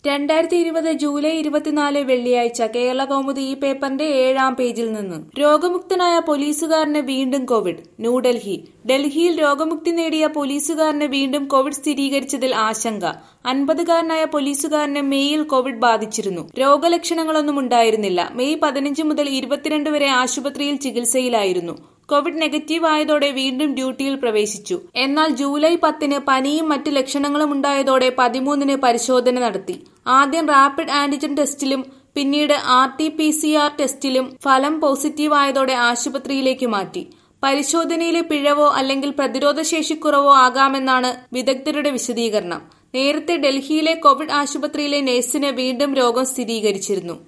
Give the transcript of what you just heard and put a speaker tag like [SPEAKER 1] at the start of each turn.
[SPEAKER 1] രണ്ടായിരത്തി ഇരുപത് ജൂലൈ ഇരുപത്തിനാല് വെള്ളിയാഴ്ച കേരള കൗമുദി ഈ പേപ്പറിന്റെ ഏഴാം പേജിൽ നിന്ന് രോഗമുക്തനായ പോലീസുകാരന് വീണ്ടും കോവിഡ് ന്യൂഡൽഹി ഡൽഹിയിൽ രോഗമുക്തി നേടിയ പോലീസുകാരന് വീണ്ടും കോവിഡ് സ്ഥിരീകരിച്ചതിൽ ആശങ്ക അൻപതുകാരനായ പോലീസുകാരന് മെയ്യിൽ കോവിഡ് ബാധിച്ചിരുന്നു രോഗലക്ഷണങ്ങളൊന്നും ഉണ്ടായിരുന്നില്ല മെയ് പതിനഞ്ച് മുതൽ ഇരുപത്തിരണ്ട് വരെ ആശുപത്രിയിൽ ചികിത്സയിലായിരുന്നു കോവിഡ് നെഗറ്റീവ് ആയതോടെ വീണ്ടും ഡ്യൂട്ടിയിൽ പ്രവേശിച്ചു എന്നാൽ ജൂലൈ പത്തിന് പനിയും മറ്റ് ലക്ഷണങ്ങളും ഉണ്ടായതോടെ പതിമൂന്നിന് പരിശോധന നടത്തി ആദ്യം റാപ്പിഡ് ആന്റിജൻ ടെസ്റ്റിലും പിന്നീട് R T P C R ടെസ്റ്റിലും ഫലം പോസിറ്റീവ് ആയതോടെ ആശുപത്രിയിലേക്ക് മാറ്റി പരിശോധനയിലെ പിഴവോ അല്ലെങ്കിൽ പ്രതിരോധശേഷിക്കുറവോ ആകാമെന്നാണ് വിദഗ്ധരുടെ വിശദീകരണം നേരത്തെ ഡൽഹിയിലെ കോവിഡ് ആശുപത്രിയിലെ നഴ്സിന് വീണ്ടും രോഗം സ്ഥിരീകരിച്ചിരുന്നു